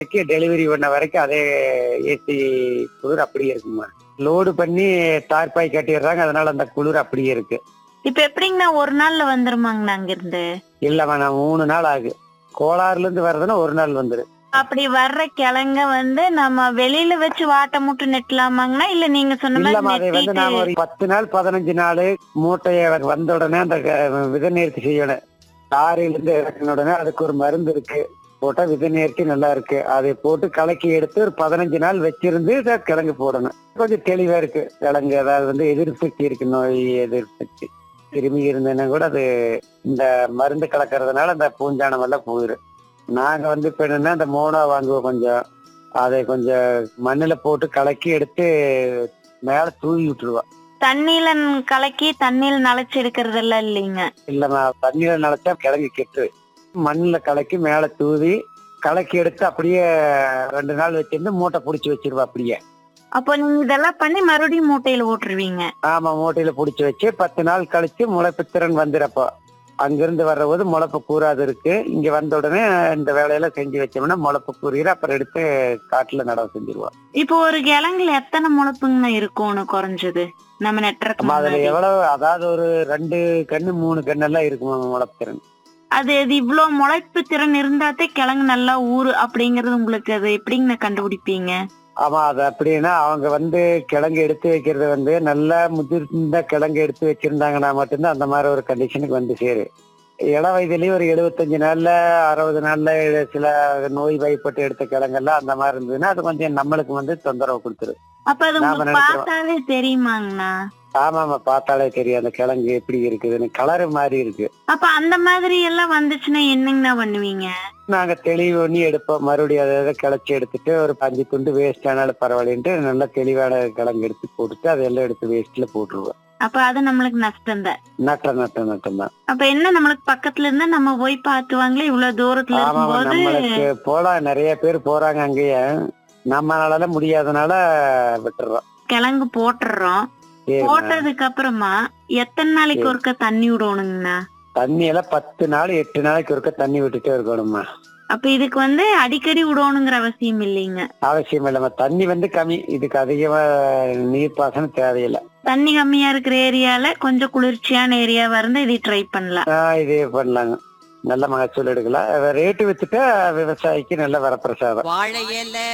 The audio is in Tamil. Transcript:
டெலிவரி பண்ண வரைக்கும் அதே ஏசி குளிர் அப்படியே இருக்குமா லோடு பண்ணி தார்பாய் கட்டிடுறாங்க அதனால அந்த குளிர் அப்படியே இருக்கு இப்ப எப்படிங்கண்ணா ஒரு நாள்ல வந்துருமாங்கண்ணா அங்கிருந்து இல்லம்மா நான் மூணு நாள் ஆகு கோளாறுல இருந்து வர்றதுன்னா ஒரு நாள் வந்துரு அப்படி வர்ற கிழங்க வந்து நம்ம வெளியில வச்சு வாட்டை முட்டு நெட்டலாமாங்கண்ணா இல்ல நீங்க சொன்ன இல்லம்மா மாதிரி அதை வந்து நாம நெட்டிட்டு ஒரு பத்து நாள் பதினஞ்சு நாள் மூட்டைய வந்த உடனே அந்த க- விதை நேர்த்தி செய்யணும் லாரியில இருந்து இறக்கின உடனே அதுக்கு ஒரு மருந்து இருக்கு போட்டா விதை நேர்த்தி நல்லா இருக்கு அதை போட்டு கலக்கி எடுத்து ஒரு பதினஞ்சு நாள் வச்சிருந்து இதை கிழங்கு போடணும் கொஞ்சம் தெளிவா இருக்கு கிழங்கு அதாவது வந்து எதிர்ப்பு சக்தி இருக்கு நோய் எதிர்ப்பு சக்தி கிருமி இருந்ததுன்னா கூட அது இந்த மருந்து கலக்கறதுனால அந்த பூஞ்சானம் எல்லாம் போயிடும் நாங்க வந்து இப்ப என்னன்னா இந்த மோனோ வாங்குவோம் கொஞ்சம் அதை கொஞ்சம் மண்ணுல போட்டு கலக்கி எடுத்து மேல தூவி விட்டுருவா தண்ணியில கலக்கி தண்ணியில நனைச்சு எடுக்கிறது எல்லாம் இல்லைங்க இல்லம்மா தண்ணியில நினைச்சா கிழங்கு கெட்டு மண்ணுல கலக்கி மேல தூவி கலக்கி எடுத்து அப்படியே ரெண்டு நாள் வச்சிருந்து மூட்டை புடிச்சு வச்சிருவா அப்படியே அப்போ நீங்க இதெல்லாம் பண்ணி மறுபடியும் மூட்டையில ஓட்டுருவீங்க ஆமா மூட்டையில புடிச்சு வச்சு பத்து நாள் கழிச்சு முளைப்பு திறன் வந்துடுறப்போ அங்கிருந்து வர்றபோது முளைப்பு கூறாது இருக்கு இங்க வந்த உடனே இந்த வேலையெல்லாம் செஞ்சு வச்சோம்னா முளைப்பு கூறிற அப்புறம் எடுத்து காட்டுல நடவு செஞ்சிருவா இப்போ ஒரு கிழங்குல எத்தனை முளைப்புங்க இருக்கும்னு குறைஞ்சது நம்ம நெட்டுறதுக்கு நம்ம அதுல முன்னாடி? எவ்வளவு அதாவது ஒரு ரெண்டு கண்ணு மூணு கண்ணெல்லாம் இருக்குமா முளைப்பு திறன் அது இது இவ்வளவு முளைப்பு திறன் இருந்தாத்தே கிழங்கு நல்லா ஊறு அப்படிங்கறது உங்களுக்கு அது எப்படிங்க கண்டுபிடிப்பீங்க ஆமா அது அப்படின்னா அவங்க வந்து கிழங்கு எடுத்து வைக்கிறது வந்து நல்லா முதிர்ந்த கிழங்கு எடுத்து வச்சிருந்தாங்கன்னா மட்டும்தான் அந்த மாதிரி ஒரு கண்டிஷனுக்கு வந்து சேரு இள வயதுலயும் ஒரு எழுபத்தஞ்சு நாள்ல அறுபது நாள்ல சில நோய் வாய்ப்பட்டு எடுத்த கிழங்கெல்லாம் அந்த மாதிரி இருந்ததுன்னா அது கொஞ்சம் நம்மளுக்கு வந்து தொந்தரவு கொடுத்துரும் அப்ப அது நாம உங்களுக்கு நினைக்கிறோம். பார்த்தாலே தெரியுமாங்கண்ணா ஆமா ஆமா பார்த்தாலே தெரியும் அந்த கிழங்கு எப்படி இருக்குதுன்னு கலரு மாதிரி இருக்கு அப்ப அந்த மாதிரி எல்லாம் வந்துச்சுன்னா என்னங்கண்ணா பண்ணுவீங்க நாங்க தெளிவு பண்ணி எடுப்போம் மறுபடியும் அதை அதை கிளச்சி எடுத்துட்டு ஒரு அஞ்சு துண்டு வேஸ்ட் ஆனாலும் பரவாயில்லன்ட்டு நல்லா தெளிவான கிழங்கு எடுத்து போட்டுட்டு அதெல்லாம் எடுத்து வேஸ்ட்ல போட்டுருவோம் அப்ப அது நம்மளுக்கு நஷ்டம் தான் நட்டம் நட்டம் நட்டம் தான் அப்ப என்ன நம்மளுக்கு பக்கத்துல இருந்தா நம்ம போய் பாத்துவாங்களே இவ்வளவு தூரத்துல ஆமா இருக்கும்போது நம்மளுக்கு போலாம் நிறைய பேர் போறாங்க அங்கேயே நம்மளால முடியாதனால விட்டுறோம் கிழங்கு போட்டுறோம் சரிம்மா. போட்டதுக்கு அப்புறமா எத்தனை நாளைக்கு சரி. ஒருக்க தண்ணி விடணுங்கண்ணா தண்ணி எல்லாம் பத்து நாள் எட்டு நாளைக்கு ஒருக்க தண்ணி விட்டுட்டே இருக்கணும்மா அப்ப இதுக்கு வந்து அடிக்கடி விடணுங்கிற அவசியம் இல்லைங்க அவசியம் இல்லம்மா தண்ணி வந்து கம்மி இதுக்கு அதிகமா நீர் பாசனம் தேவையில்லை தண்ணி கம்மியா இருக்கிற ஏரியால கொஞ்சம் குளிர்ச்சியான ஏரியாவா இருந்தா இதை ட்ரை பண்ணலாம் ஆஹ் இதே பண்ணலாங்க நல்ல மகசூல் எடுக்கலாம் ரேட்டு வித்துட்டா விவசாயிக்கு நல்ல வரப்பிரசாதம் வாழை இலை